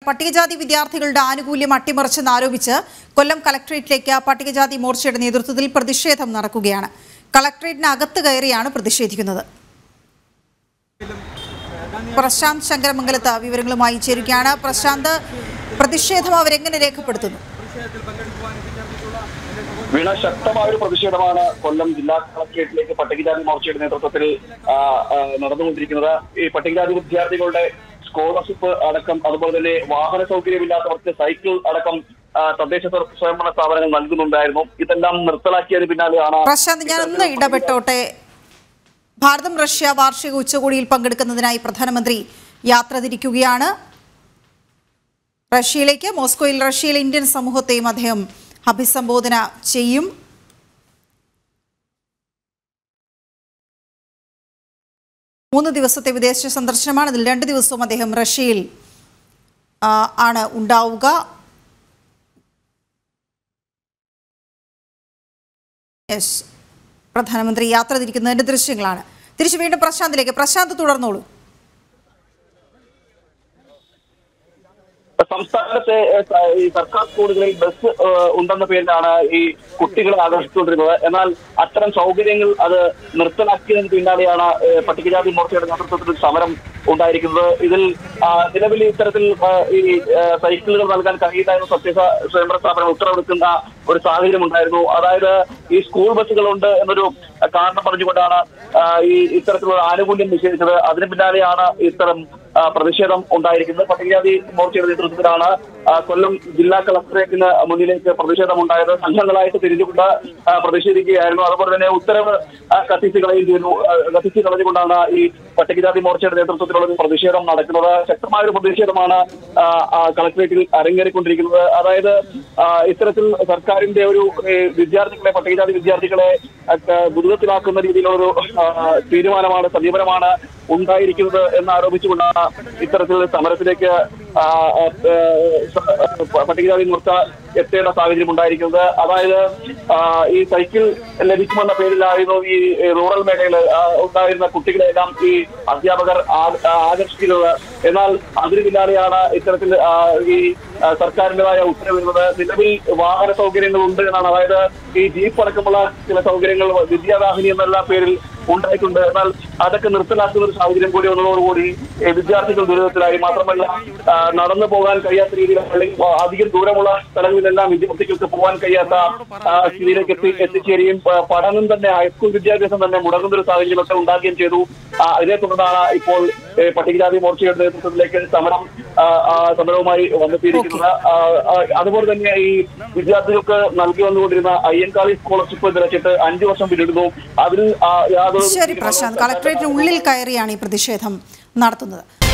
പട്ടികജാതി വിദ്യാർത്ഥികളുടെ ആനുകൂല്യം അട്ടിമറിച്ചെന്ന് ആരോപിച്ച് കൊല്ലം കളക്ടറേറ്റിലേക്ക് പട്ടികജാതി മോർച്ചയുടെ നേതൃത്വത്തിൽ പ്രതിഷേധം നടക്കുകയാണ് കളക്ടറേറ്റിനകത്ത് കയറിയാണ് പ്രതിഷേധിക്കുന്നത് പ്രശാന്ത് ശങ്കരമംഗലത്ത് വിവരങ്ങളുമായി ചേരുകയാണ് പ്രശാന്ത് പ്രതിഷേധം അവരെങ്ങനെ രേഖപ്പെടുത്തുന്നു വീണ ശക്തമായ ഒരു പ്രതിഷേധമാണ് കൊല്ലം ജില്ലാ കളക്ടറേറ്റിലേക്ക് പട്ടികജാതി മോർച്ചയുടെ നേതൃത്വത്തിൽ ആ, ആ, നടന്നുകൊണ്ടിരിക്കുന്നത് ഈ പട്ടികജാതി വിദ്യാർത്ഥികളുടെ സ്കോളർഷിപ്പ് അടക്കം അതുപോലെ തന്നെ വാഹന സൗകര്യമില്ലാത്തവർക്ക് സൈക്കിൾ അടക്കം ആ, തദ്ദേശ സ്വ- സ്വയംഭരണ സ്ഥാപനങ്ങൾ നൽകുന്നുണ്ടായിരുന്നു ഇതെല്ലാം നിർത്തലാക്കിയതിന് പിന്നാലെയാണ് പ്രശാന്ത് ഞാൻ ഒന്ന് ഇടപെട്ടോട്ടെ ഭാരതം റഷ്യ വാർഷിക ഉച്ചകോടിയിൽ പങ്കെടുക്കുന്നതിനായി പ്രധാനമന്ത്രി യാത്ര തിരിക്കുകയാണ് റഷ്യയിലേക്ക് മോസ്കോയിൽ റഷ്യയിലെ ഇന്ത്യൻ സമൂഹത്തെയും അദ്ദേഹം അഭിസംബോധന ചെയ്യും മൂന്ന് ദിവസത്തെ വിദേശ സന്ദർശനമാണ് ഇതിൽ രണ്ട് ദിവസവും അദ്ദേഹം റഷ്യയിൽ ആ, ആണ് ഉണ്ടാവുക യെസ് പ്രധാനമന്ത്രി യാത്ര തിരിക്കുന്നതിന്റെ ദൃശ്യങ്ങളാണ് തിരിച്ചു വീണ്ടും പ്രശാന്തിലേക്ക് പ്രശാന്ത് തുടർന്നോളൂ സംസ്ഥാനത്തെ ഏഹ്, സ- ഈ സർക്കാർ സ്കൂളുകളിൽ ബസ് ഏഹ്, ഉണ്ടെന്ന പേരിലാണ് ഈ കുട്ടികളെ ആകർഷിച്ചുകൊണ്ടിരുന്നത് എന്നാൽ അത്തരം സൗകര്യങ്ങൾ അത് നിർത്തലാക്കിയതിന് പിന്നാലെയാണ് ഏഹ്, പട്ടികജാതി മോർച്ചയുടെ നേതൃത്വത്തിൽ സമരം ഉണ്ടായിരിക്കുന്നത് ഇതിൽ ആ, നിലവിൽ ഇത്തരത്തിൽ ആ, ഈ ആ, സൈക്കിളുകൾ നൽകാൻ കഴിയില്ല എന്ന് സത്യ സ്വയംഭരണ സ്ഥാപനം ഉത്തരവെടുക്കുന്ന ഒരു സാഹചര്യം ഉണ്ടായിരുന്നു അതായത് ഈ സ്കൂൾ ബസ്സുകളുണ്ട് എന്നൊരു കാരണം പറഞ്ഞുകൊണ്ടാണ് ആ, ഈ ഇത്തരത്തിലുള്ള ആനുകൂല്യം നിഷേധിച്ചത് അതിന് പിന്നാലെയാണ് ഇത്തരം ആ, പ്രതിഷേധം ഉണ്ടായിരിക്കുന്നത് പട്ടികജാതി മോർച്ചയുടെ നേതൃത്വത്തിലാണ് ആ, കൊല്ലം ജില്ലാ കളക്ടറേറ്റിന് മുന്നിലേക്ക് പ്രതിഷേധം ഉണ്ടായത് സംഘങ്ങളായിട്ട് തിരിഞ്ഞുകൊണ്ട് ആ, പ്രതിഷേധിക്കുകയായിരുന്നു അതുപോലെ തന്നെ ഉത്തരവ് ആ, കത്തിച്ച് കളയുകയും ചെയ്തു ആ, കത്തിച്ച് കളഞ്ഞുകൊണ്ടാണ് ഈ പട്ടികജാതി മോർച്ചയുടെ നേതൃത്വത്തിലുള്ള ഒരു പ്രതിഷേധം നടക്കുന്നത് ശക്തമായ ഒരു പ്രതിഷേധമാണ് ആ, ആ, കളക്ടറേറ്റിൽ അരങ്ങേറിക്കൊണ്ടിരിക്കുന്നത് അതായത് ആ, ഇത്തരത്തിൽ സർക്കാരിന്റെ ഒരു ഏ, വിദ്യാർത്ഥികളെ പട്ടികജാതി വിദ്യാർത്ഥികളെ ഒക്കെ ദുരിതത്തിലാക്കുന്ന രീതിയിലുള്ള ഒരു ആ, തീരുമാനമാണ് സമീപനമാണ് ഉണ്ടായിരിക്കുന്നത് എന്ന് ആരോപിച്ചുകൊണ്ടാണ് ഇത്തരത്തിൽ സമരത്തിലേക്ക് ആ, ആ, ഏ, സ- പട്ടികജാതി മോർച്ച എത്തേണ്ട സാഹചര്യം ഉണ്ടായിരിക്കുന്നത് അതായത് ആ, ഈ സൈക്കിൾ ലഭിക്കുമെന്ന പേരിലായിരുന്നു ഈ റൂറൽ മേഖലയിൽ ആ, ഉണ്ടായിരുന്ന കുട്ടികളെല്ലാം ഈ അധ്യാപകർ ആ- ആ- ആകർഷിക്കുന്നത് എന്നാൽ അതിന് പിന്നാലെയാണ് ഇത്തരത്തിൽ ആ, ഈ ആ, സർക്കാരിന്റേതായ ഉത്തരവ് വരുന്നത് നിലവിൽ വാഹന സൗകര്യങ്ങൾ ഉണ്ട് എന്നാണ് അതായത് ഈ ജീപ്പ് അടക്കമുള്ള ചില സൗകര്യങ്ങൾ വിദ്യാദാഹിനി എന്നുള്ള പേരിൽ ഉണ്ടായിട്ടുണ്ട് എന്നാൽ അതൊക്കെ നിർത്തലാക്കുന്ന ഒരു സാഹചര്യം കൂടി വന്നതോടുകൂടി ഈ വിദ്യാർത്ഥികൾ ദുരിതത്തിലായി മാത്രമല്ല ആ, നടന്നു പോകാൻ കഴിയാത്ത രീതിയിൽ അല്ലെങ്കിൽ ആ, അധികം ദൂരമുള്ള സ്ഥലങ്ങളിലെല്ലാം വിദ്യാർത്ഥികൾക്ക് പോകാൻ കഴിയാത്ത ആ, സ്ഥിതിയിലേക്ക് എത്തി എത്തിച്ചേരുകയും ആ, പഠനം തന്നെ ഹൈസ്കൂൾ വിദ്യാഭ്യാസം തന്നെ മുടങ്ങുന്ന ഒരു സാഹചര്യമൊക്കെ ഉണ്ടാകുകയും ചെയ്തു ആ, ഇതിനെ തുടർന്നാണ് ഇപ്പോൾ ഏ, പട്ടികജാതി മോർച്ചയുടെ നേതൃത്വത്തിലേക്ക് സമരം ആ, ആ, സമരവുമായി വന്നെത്തിയിരിക്കുന്നത് ആ, ആ, അതുപോലെ തന്നെ ഈ വിദ്യാർത്ഥികൾക്ക് നൽകി വന്നുകൊണ്ടിരുന്ന അയ്യൻകാളി സ്കോളർഷിപ്പ് നിരച്ചിട്ട് അഞ്ചു വർഷം പിന്നിടുന്നു അതിൽ ആ, യാതൊരു ശരി പ്രശാന്ത് കളക്ടറേറ്റിനുള്ളിൽ കയറിയാണ് ഈ പ്രതിഷേധം നടത്തുന്നത്